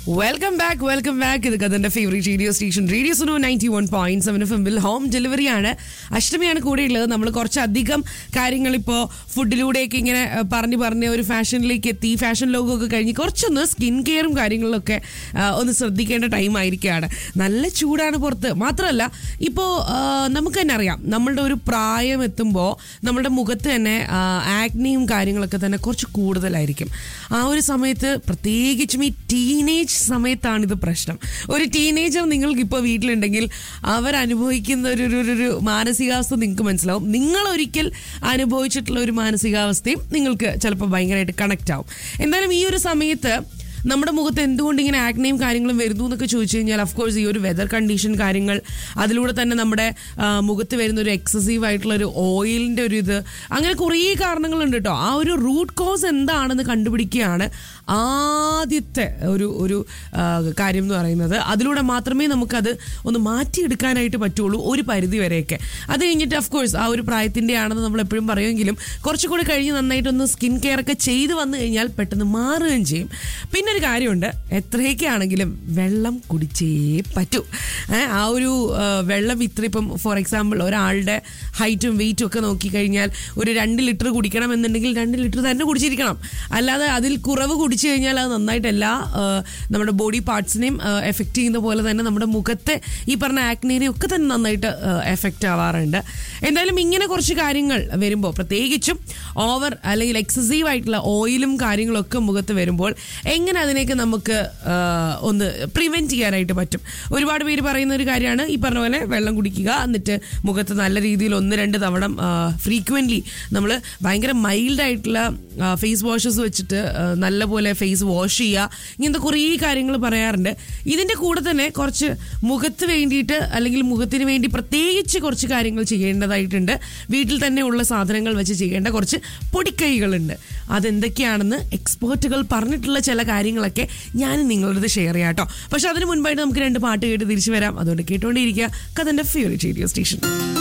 welcome back welcome back ഇത് കഥന്റെ favourite radio station radio Suno ninety one point seven F എമ്മിൽ home ഡെലിവറിയാണ് അഷ്ടമിയാണ് കൂടെ ഉള്ളത് നമ്മൾ കുറച്ചധികം കാര്യങ്ങൾ ഇപ്പോൾ ഫുഡിലൂടെയൊക്കെ ഇങ്ങനെ ഏഹ്, പറഞ്ഞു പറഞ്ഞ് ഒരു ഫാഷനിലേക്ക് എത്തി ഫാഷൻ ലോകമൊക്കെ കഴിഞ്ഞ് കുറച്ചൊന്ന് സ്കിൻ കെയറും കാര്യങ്ങളിലൊക്കെ ആ, ഒന്ന് ശ്രദ്ധിക്കേണ്ട ടൈം ആയിരിക്കുകയാണ് നല്ല ചൂടാണ് പുറത്ത് മാത്രമല്ല ഇപ്പോൾ നമുക്ക് തന്നെ അറിയാം നമ്മളുടെ ഒരു പ്രായം എത്തുമ്പോൾ നമ്മളുടെ മുഖത്ത് തന്നെ ആക്നിയും കാര്യങ്ങളൊക്കെ തന്നെ കുറച്ച് കൂടുതലായിരിക്കും ആ ഒരു സമയത്ത് പ്രത്യേകിച്ചും ഈ ടീനേജ് സമയത്താണ് ഇത് പ്രശ്നം ഒരു ടീനേജർ നിങ്ങൾക്ക് ഇപ്പോൾ വീട്ടിലുണ്ടെങ്കിൽ അവർ അനുഭവിക്കുന്ന ഒരു ഒരു- ഒരു ഒരു മാനസികാവസ്ഥ നിങ്ങൾക്ക് മനസ്സിലാവും നിങ്ങൾ ഒരിക്കൽ അനുഭവിച്ചിട്ടുള്ള ഒരു മാനസികാവസ്ഥയും നിങ്ങൾക്ക് ചിലപ്പോൾ ഭയങ്കരമായിട്ട് കണക്റ്റ് ആവും എന്തായാലും ഈ ഒരു സമയത്ത് നമ്മുടെ മുഖത്ത് എന്തുകൊണ്ട് ഇങ്ങനെ ആക്നയും കാര്യങ്ങളും വരുന്നു എന്നൊക്കെ ചോദിച്ചു കഴിഞ്ഞാൽ അഫ്കോഴ്സ് ഈ ഒരു വെതർ കണ്ടീഷൻ കാര്യങ്ങൾ അതിലൂടെ തന്നെ നമ്മുടെ ആ, മുഖത്ത് വരുന്ന ഒരു എക്സസീവ് ആയിട്ടുള്ള ഒരു ഓയിലിന്റെ ഒരു ഇത് അങ്ങനെ കുറേ കാരണങ്ങളുണ്ട് കേട്ടോ ആ ഒരു റൂട്ട് കോസ് എന്താണെന്ന് കണ്ടുപിടിക്കുകയാണ് ആദ്യത്തെ ഒരു ഒരു ആ, കാര്യം എന്ന് പറയുന്നത് അതിലൂടെ മാത്രമേ നമുക്കത് ഒന്ന് മാറ്റിയെടുക്കാനായിട്ട് പറ്റുള്ളൂ ഒരു പരിധി വരെയൊക്കെ അത് കഴിഞ്ഞിട്ട് അഫ്കോഴ്സ് ആ ഒരു പ്രായത്തിൻ്റെ ആണെന്ന് നമ്മൾ എപ്പോഴും പറയുമെങ്കിലും കുറച്ചുകൂടി കഴിഞ്ഞ് നന്നായിട്ടൊന്ന് സ്കിൻ കെയർ ഒക്കെ ചെയ്ത് വന്നു കഴിഞ്ഞാൽ പെട്ടെന്ന് മാറുകയും ചെയ്യും പിന്നെ ഒരു കാര്യമുണ്ട് എത്രയൊക്കെ ആണെങ്കിലും വെള്ളം കുടിച്ചേ പറ്റൂ ഏ, ആ ഒരു ആ, വെള്ളം ഇത്ര ഇപ്പം ഫോർ എക്സാമ്പിൾ ഒരാളുടെ ഹൈറ്റും വെയിറ്റും ഒക്കെ നോക്കിക്കഴിഞ്ഞാൽ ഒരു രണ്ട് ലിറ്റർ കുടിക്കണം എന്നുണ്ടെങ്കിൽ രണ്ട് ലിറ്റർ തന്നെ കുടിച്ചിരിക്കണം അല്ലാതെ അതിൽ കുറവ് കുടിച്ചു കഴിഞ്ഞാൽ അത് നന്നായിട്ട് എല്ലാ ആ, നമ്മുടെ ബോഡി പാർട്സിനെയും എഫക്റ്റ് ചെയ്യുന്ന പോലെ തന്നെ നമ്മുടെ മുഖത്തെ ഈ പറഞ്ഞ ആക്നേനെ ഒക്കെ തന്നെ നന്നായിട്ട് എഫക്റ്റ് ആവാറുണ്ട് എന്തായാലും ഇങ്ങനെ കുറച്ച് കാര്യങ്ങൾ വരുമ്പോൾ പ്രത്യേകിച്ചും ഓവർ അല്ലെങ്കിൽ എക്സസീവ് ആയിട്ടുള്ള ഓയിലും കാര്യങ്ങളൊക്കെ മുഖത്ത് വരുമ്പോൾ എങ്ങനെ അതിനെയൊക്കെ നമുക്ക് ആ, ഒന്ന് പ്രിവെന്റ് ചെയ്യാനായിട്ട് പറ്റും ഒരുപാട് പേര് പറയുന്ന ഒരു കാര്യമാണ് ഈ പറഞ്ഞ പോലെ വെള്ളം കുടിക്കുക എന്നിട്ട് മുഖത്ത് നല്ല രീതിയിൽ ഒന്ന് രണ്ട് തവണ ഫ്രീക്വൻ്റ്ലി നമ്മൾ ഭയങ്കര മൈൽഡ് ആയിട്ടുള്ള ഫേസ് വാഷസ് വെച്ചിട്ട് ആ, നല്ലപോലെ ഫേസ് വാഷ് ചെയ്യുക ഇങ്ങനത്തെ കുറേ കാര്യങ്ങൾ പറയാറുണ്ട് ഇതിൻ്റെ കൂടെ തന്നെ കുറച്ച് മുഖത്ത് വേണ്ടിയിട്ട് അല്ലെങ്കിൽ മുഖത്തിന് വേണ്ടി പ്രത്യേകിച്ച് കുറച്ച് കാര്യങ്ങൾ ചെയ്യേണ്ടതായിട്ടുണ്ട് വീട്ടിൽ തന്നെ ഉള്ള സാധനങ്ങൾ വെച്ച് ചെയ്യേണ്ട കുറച്ച് പൊടിക്കൈകളുണ്ട് അതെന്തൊക്കെയാണെന്ന് എക്സ്പേർട്ടുകൾ പറഞ്ഞിട്ടുള്ള ചില കാര്യങ്ങളൊക്കെ ഞാൻ നിങ്ങളോട് ഷെയർ ചെയ്യാം കേട്ടോ പക്ഷെ അതിന് മുൻപായിട്ട് നമുക്ക് രണ്ട് പാട്ട് കേട്ട് തിരിച്ചു വരാം അതുകൊണ്ട് കേട്ടുകൊണ്ടേയിരിക്കുക കഥൻ്റെ ഫേവറേറ്റ് റേഡിയോ സ്റ്റേഷൻ